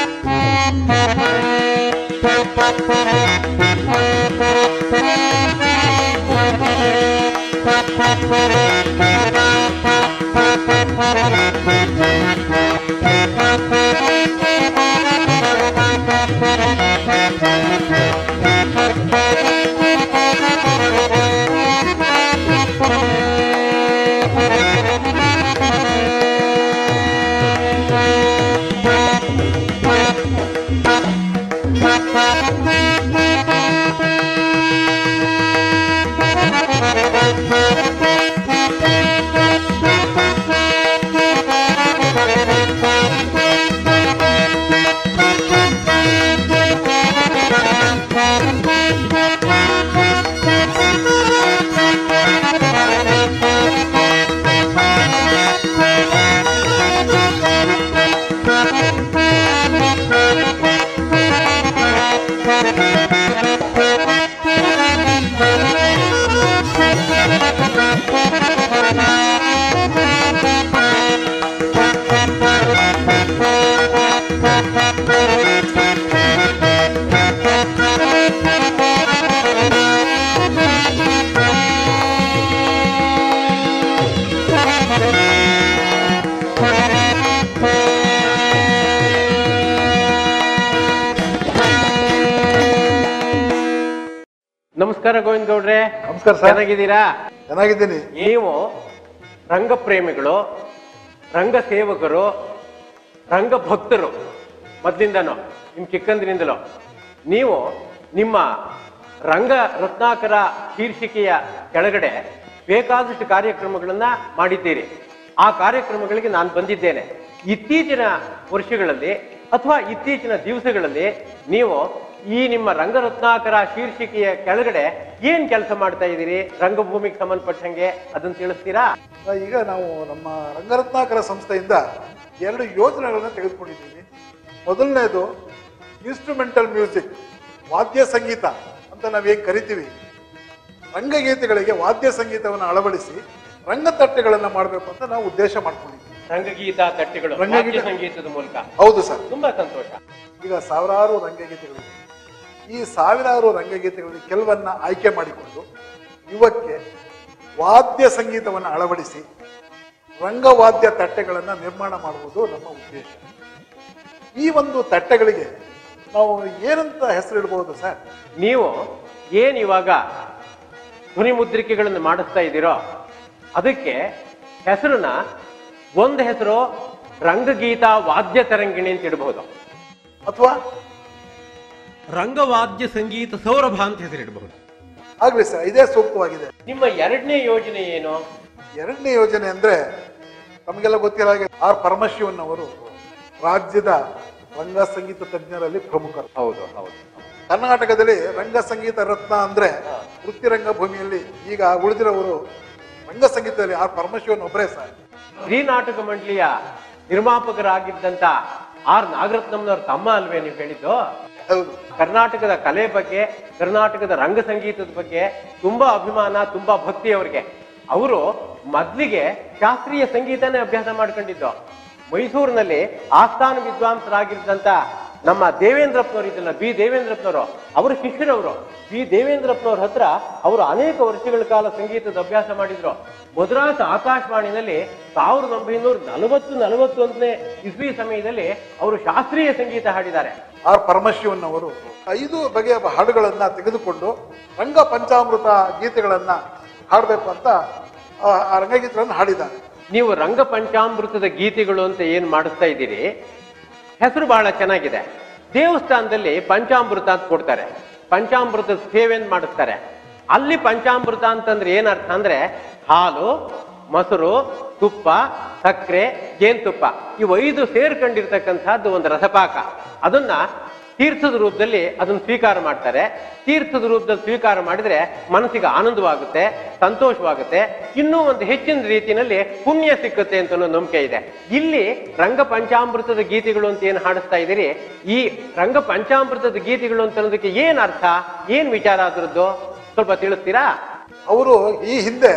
ನಮಸ್ಕಾರ ಗೋವಿಂದ ಗೌಡ್ರೆ ನಮಸ್ಕಾರ ಸರ್. ಚೆನ್ನಾಗಿದ್ದೀರಾ ಚೆನ್ನಾಗಿದ್ದೀನಿ ನೀವು ರಂಗಪ್ರೇಮಿಗಳು ರಂಗ ಸೇವಕರು ರಂಗ ಭಕ್ತರು ಮೊದಲಿಂದನೂ ನಿಮ್ ಚಿಕ್ಕಂದಿನಿಂದಲೂ ನೀವು ನಿಮ್ಮ ರಂಗ ರತ್ನಾಕರ ಶೀರ್ಷಿಕೆಯ ಕೆಳಗಡೆ ಬೇಕಾದಷ್ಟು ಕಾರ್ಯಕ್ರಮಗಳನ್ನ ಮಾಡಿದ್ದೀರಿ ಆ ಕಾರ್ಯಕ್ರಮಗಳಿಗೆ ನಾನು ಬಂದಿದ್ದೇನೆ ಇತ್ತೀಚಿನ ವರ್ಷಗಳಲ್ಲಿ ಅಥವಾ ಇತ್ತೀಚಿನ ದಿವಸಗಳಲ್ಲಿ ನೀವು ಈ ನಿಮ್ಮ ರಂಗರತ್ನಾಕರ ಶೀರ್ಷಿಕೆಯ ಕೆಳಗಡೆ ಏನ್ ಕೆಲಸ ಮಾಡ್ತಾ ಇದ್ದೀರಿ ರಂಗಭೂಮಿಗೆ ಸಂಬಂಧಪಟ್ಟಂಗೆ ಅದನ್ನ ತಿಳಿಸ್ತೀರಾ ಈಗ ನಾವು ನಮ್ಮ ರಂಗರತ್ನಾಕರ ಸಂಸ್ಥೆಯಿಂದ ಎರಡು ಯೋಜನೆಗಳನ್ನ ತೆಗೆದುಕೊಂಡಿದ್ದೀವಿ ಮೊದಲನೇದು ಇನ್ಸ್ಟ್ರೂಮೆಂಟಲ್ ಮ್ಯೂಸಿಕ್ ವಾದ್ಯ ಸಂಗೀತ ಅಂತ ನಾವೇನು ಕರಿತೀವಿ ರಂಗಗೀತೆಗಳಿಗೆ ವಾದ್ಯ ಸಂಗೀತವನ್ನು ಅಳವಡಿಸಿ ರಂಗತಟ್ಟೆಗಳನ್ನು ಮಾಡಬೇಕು ಅಂತ ನಾವು ಉದ್ದೇಶ ಮಾಡ್ಕೊಂಡಿದ್ದೀವಿ ರಂಗಗೀತ ತಟ್ಟೆಗಳು ರಂಗಗೀತ- ವಾದ್ಯ ಸಂಗೀತದ ಮೂಲಕ ಹೌದು ಸರ್ ತುಂಬಾ ಸಂತೋಷ ಈಗ ಸಾವಿರಾರು ರಂಗಗೀತೆಗಳಿವೆ ಈ ಸಾವಿರಾರು ರಂಗಗೀತೆಗಳಲ್ಲಿ ಕೆಲವನ್ನ ಆಯ್ಕೆ ಮಾಡಿಕೊಂಡು ಇವಕ್ಕೆ ವಾದ್ಯ ಸಂಗೀತವನ್ನು ಅಳವಡಿಸಿ ರಂಗವಾದ್ಯ ತಟ್ಟೆಗಳನ್ನು ನಿರ್ಮಾಣ ಮಾಡುವುದು ನಮ್ಮ ಉದ್ದೇಶ ಈ ಒಂದು ತಟ್ಟೆಗಳಿಗೆ ನಾವು ಏನಂತ ಹೆಸರಿಡ್ಬೋದು ಸರ್ ನೀವು ಏನ್ ಇವಾಗ ಧ್ವನಿ ಮುದ್ರಿಕೆಗಳನ್ನು ಮಾಡಿಸ್ತಾ ಇದ್ದೀರೋ ಅದಕ್ಕೆ ಹೆಸರನ್ನ ಒಂದು ಹೆಸರು ರಂಗಗೀತ ವಾದ್ಯ ತರಂಗಿಣಿ ಅಂತ ಇಡಬಹುದು ಅಥವಾ ರಂಗವಾದ್ಯ ಸಂಗೀತ ಸೌರಭ ಅಂತ ಹೆಸರಿಡಬಹುದು ಆಗ್ಲಿ ಸರ್ ಇದೇ ಸೂಕ್ತವಾಗಿದೆ ನಿಮ್ಮ ಎರಡನೇ ಯೋಜನೆ ಏನು ಎರಡನೇ ಯೋಜನೆ ಅಂದ್ರೆ ತಮಗೆಲ್ಲ ಗೊತ್ತಿರೋ ಹಾಗೆ ಆರ್ ಪರಮಶಿವನ್ ಅವರು ರಾಜ್ಯದ ರಂಗ ಸಂಗೀತ ತಜ್ಞರಲ್ಲಿ ಪ್ರಮುಖರು ಹೌದು ಹೌದು ಕರ್ನಾಟಕದಲ್ಲಿ ರಂಗ ಸಂಗೀತ ರತ್ನ ಅಂದ್ರೆ ವೃತ್ತಿ ರಂಗಭೂಮಿಯಲ್ಲಿ ಈಗ ಉಳಿದಿರೋರು ರಂಗ ಸಂಗೀತದಲ್ಲಿ ಆರ್ ಪರಮಶಿವನ್ ಒಬ್ಬರೇ ಸರ್ ಶ್ರೀ ನಾಟಕ ಮಂಡಳಿಯ ನಿರ್ಮಾಪಕರಾಗಿದ್ದಂತ ಆರ್ ನಾಗರತ್ನಂನವ್ರ ತಮ್ಮ ಅಲ್ವೇ ನೀವು ಹೇಳಿದ್ದು ಹೌದು ಕರ್ನಾಟಕದ ಕಲೆ ಬಗ್ಗೆ ಕರ್ನಾಟಕದ ರಂಗ ಸಂಗೀತದ ಬಗ್ಗೆ ತುಂಬಾ ಅಭಿಮಾನ ತುಂಬಾ ಭಕ್ತಿ ಅವ್ರಿಗೆ ಅವರು ಮೊದ್ಲಿಗೆ ಶಾಸ್ತ್ರೀಯ ಸಂಗೀತನೇ ಅಭ್ಯಾಸ ಮಾಡ್ಕೊಂಡಿದ್ದು ಮೈಸೂರಿನಲ್ಲಿ ಆಸ್ಥಾನ ವಿದ್ವಾಂಸರಾಗಿದ್ದಂತ ನಮ್ಮ ದೇವೇಂದ್ರಪ್ಪನವರು ಇದ್ದಲ್ಲ ಬಿ ದೇವೇಂದ್ರಪ್ಪನವರು ಅವರ ಶಿಷ್ಯರವರು ಬಿ ದೇವೇಂದ್ರಪ್ಪನವ್ರ ಹತ್ರ ಅವರು ಅನೇಕ ವರ್ಷಗಳ ಕಾಲ ಸಂಗೀತದ ಅಭ್ಯಾಸ ಮಾಡಿದ್ರು ಮದ್ರಾಸ್ ಆಕಾಶವಾಣಿನಲ್ಲಿ ಸಾವಿರದ ಒಂಬೈನೂರ ನಲವತ್ತು ನಲವತ್ತೊಂದನೇ ಇಸ್ವಿ ಸಮಯದಲ್ಲಿ ಅವರು ಶಾಸ್ತ್ರೀಯ ಸಂಗೀತ ಹಾಡಿದ್ದಾರೆ ಆರ್ ಪರಮಶಿವನ್ ಅವರು ಐದು ಬಗೆಯ ಹಾಡುಗಳನ್ನ ತೆಗೆದುಕೊಂಡು ರಂಗ ಪಂಚಾಮೃತ ಗೀತೆಗಳನ್ನ ಹಾಡಬೇಕು ಅಂತ ಆ ಆ ರಂಗಗೀತೆಗಳನ್ನು ಹಾಡಿದ್ದಾರೆ ನೀವು ರಂಗ ಪಂಚಾಮೃತದ ಗೀತೆಗಳು ಅಂತ ಏನ್ ಮಾಡಿಸ್ತಾ ಇದ್ದೀರಿ ಹೆಸರು ಬಹಳ ಚೆನ್ನಾಗಿದೆ ದೇವಸ್ಥಾನದಲ್ಲಿ ಪಂಚಾಮೃತ ಅಂತ ಕೊಡ್ತಾರೆ ಪಂಚಾಮೃತದ ಸೇವೆಯನ್ನು ಮಾಡಿಸ್ತಾರೆ ಅಲ್ಲಿ ಪಂಚಾಮೃತ ಅಂತಂದ್ರೆ ಏನರ್ಥ ಅಂದ್ರೆ ಹಾಲು ಮೊಸರು ತುಪ್ಪ ಸಕ್ಕರೆ ಜೇನುತುಪ್ಪ ಇವು ಐದು ಸೇರ್ಕೊಂಡಿರ್ತಕ್ಕಂಥದ್ದು ಒಂದು ರಸಪಾಕ ಅದನ್ನ ತೀರ್ಥದ ರೂಪದಲ್ಲಿ ಅದನ್ನು ಸ್ವೀಕಾರ ಮಾಡ್ತಾರೆ ತೀರ್ಥದ ರೂಪದಲ್ಲಿ ಸ್ವೀಕಾರ ಮಾಡಿದ್ರೆ ಮನಸ್ಸಿಗೆ ಆನಂದವಾಗುತ್ತೆ ಸಂತೋಷವಾಗುತ್ತೆ ಇನ್ನೂ ಒಂದು ಹೆಚ್ಚಿನ ರೀತಿಯಲ್ಲಿ ಪುಣ್ಯ ಸಿಕ್ಕುತ್ತೆ ಅಂತ ಅನ್ನೋ ನಂಬಿಕೆ ಇದೆ ಇಲ್ಲಿ ರಂಗ ಪಂಚಾಮೃತದ ಗೀತೆಗಳು ಅಂತ ಏನು ಹಾಡಿಸ್ತಾ ಇದ್ದೀರಿ ಈ ರಂಗ ಪಂಚಾಮೃತದ ಗೀತೆಗಳು ಅಂತ ಅನ್ನೋದಕ್ಕೆ ಏನ್ ಅರ್ಥ ಏನ್ ವಿಚಾರ ಅದರದ್ದು ಸ್ವಲ್ಪ ತಿಳಿಸ್ತೀರಾ ಅವರು ಈ ಹಿಂದೆ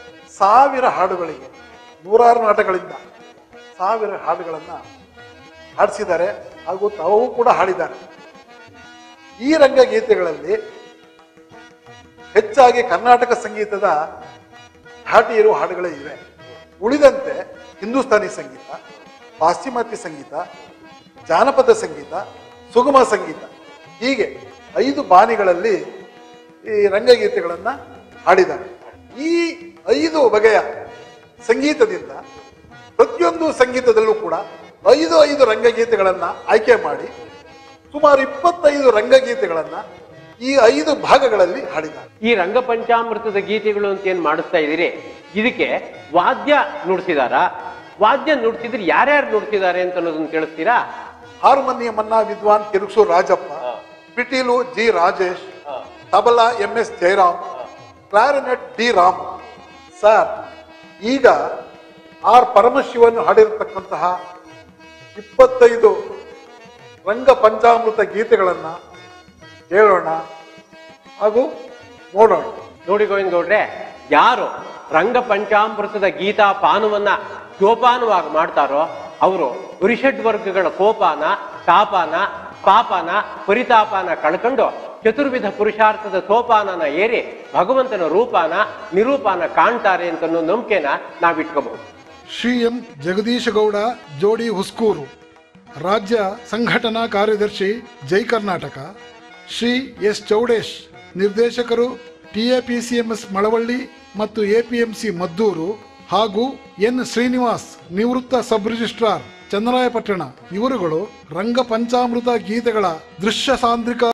ಸಾವಿರ ಹಾಡುಗಳಿಗೆ ನೂರಾರು ನಾಟಗಳಿಂದ ಸಾವಿರ ಹಾಡುಗಳನ್ನ ಹಾಡಿಸಿದ್ದಾರೆ ಹಾಗೂ ತಾವು ಕೂಡ ಹಾಡಿದ್ದಾರೆ ಈ ರಂಗಗೀತೆಗಳಲ್ಲಿ ಹೆಚ್ಚಾಗಿ ಕರ್ನಾಟಕ ಸಂಗೀತದ ಧಾಟಿ ಇರುವ ಹಾಡುಗಳೇ ಇವೆ ಉಳಿದಂತೆ ಹಿಂದೂಸ್ತಾನಿ ಸಂಗೀತ ಪಾಶ್ಚಿಮಾತ್ಯ ಸಂಗೀತ ಜಾನಪದ ಸಂಗೀತ ಸುಗಮ ಸಂಗೀತ ಹೀಗೆ ಐದು ಬಾನಿಗಳಲ್ಲಿ ಈ ರಂಗಗೀತೆಗಳನ್ನು ಹಾಡಿದ್ದಾರೆ ಈ ಐದು ಬಗೆಯ ಸಂಗೀತದಿಂದ ಪ್ರತಿಯೊಂದು ಸಂಗೀತದಲ್ಲೂ ಕೂಡ ಐದು ಐದು ರಂಗಗೀತೆಗಳನ್ನು ಆಯ್ಕೆ ಮಾಡಿ ಸುಮಾರು ಇಪ್ಪತ್ತೈದು ರಂಗಗೀತೆಗಳನ್ನು ಈ ಐದು ಭಾಗಗಳಲ್ಲಿ ಹಾಡಿದ್ದಾರೆ ಈ ರಂಗ ಪಂಚಾಮೃತದ ಗೀತೆಗಳು ಅಂತ ಏನ್ ಮಾಡಿಸ್ತಾ ಇದ್ದೀರಿ ಇದಕ್ಕೆ ವಾದ್ಯ ನುಡಿಸಿದಾರ ವಾದ್ಯ ನುಡಿಸಿದ್ರೆ ಯಾರ್ಯಾರು ನುಡಿಸಿದ್ದಾರೆ ಅಂತ ಅನ್ನೋದನ್ನ ತಿಳಿಸ್ತೀರಾ ಹಾರ್ಮೋನಿಯಂ ಅನ್ನ ವಿದ್ವಾನ್ ಕಿರುಕ್ಸು ರಾಜಪ್ಪ ಪಿಟೀಲು G Rajesh tabla M S Jayaram clarinet D Ram sir ಈಗ ಆರ್ ಪರಮಶಿವನ್ ಹಾಡಿರತಕ್ಕಂತಹ ಇಪ್ಪತ್ತೈದು ರಂಗ ಪಂಚಾಮೃತ ಗೀತೆಗಳನ್ನ ಕೇಳೋಣ ಹಾಗೂ ನೋಡೋಣ ನೋಡಿ ಗೋವಿಂದ ಗೌಡ್ರೆ ಯಾರು ರಂಗ ಪಂಚಾಮೃತದ ಗೀತಾ ಪಾನವನ್ನ ಜೋಪಾನವಾಗಿ ಮಾಡ್ತಾರೋ ಅವರು ರಿಷಡ್ ವರ್ಗಗಳ ಕೋಪಾನ ತಾಪಾನ ಪಾಪನ ಪರಿತಾಪನ ಕಳ್ಕೊಂಡು ಚತುರ್ವಿಧ ಪುರುಷಾರ್ಥದ ಸೋಪಾನನ ಏರಿ ಭಗವಂತನ ರೂಪಾನ ನಿರೂಪಾನ ಕಾಣ್ತಾರೆ ಅಂತ ಅನ್ನೋ ನಂಬಿಕೆನ ನಾವಿಟ್ಕೋಬಹುದು ಶ್ರೀ ಎಂ ಜಗದೀಶ ಗೌಡ ಜೋಡಿ ಹುಸ್ಕೂರು ರಾಜ್ಯ ಸಂಘಟನಾ ಕಾರ್ಯದರ್ಶಿ ಜೈ ಕರ್ನಾಟಕ ಶ್ರೀ ಎಸ್ ಚೌಡೇಶ್ ನಿರ್ದೇಶಕರು ಟಿಎಪಿಸಿಎಂಎಸ್ ಮಳವಳ್ಳಿ ಮತ್ತು ಎಪಿಎಂಸಿ ಮದ್ದೂರು ಹಾಗೂ ಎನ್ ಶ್ರೀನಿವಾಸ್ ನಿವೃತ್ತ ಸಬ್ ರಿಜಿಸ್ಟ್ರಾರ್ ಚನ್ನರಾಯಪಟ್ಟಣ ಇವರುಗಳು ರಂಗ ಪಂಚಾಮೃತ ಗೀತೆಗಳ ದೃಶ್ಯ ಸಾಂದ್ರಿಕ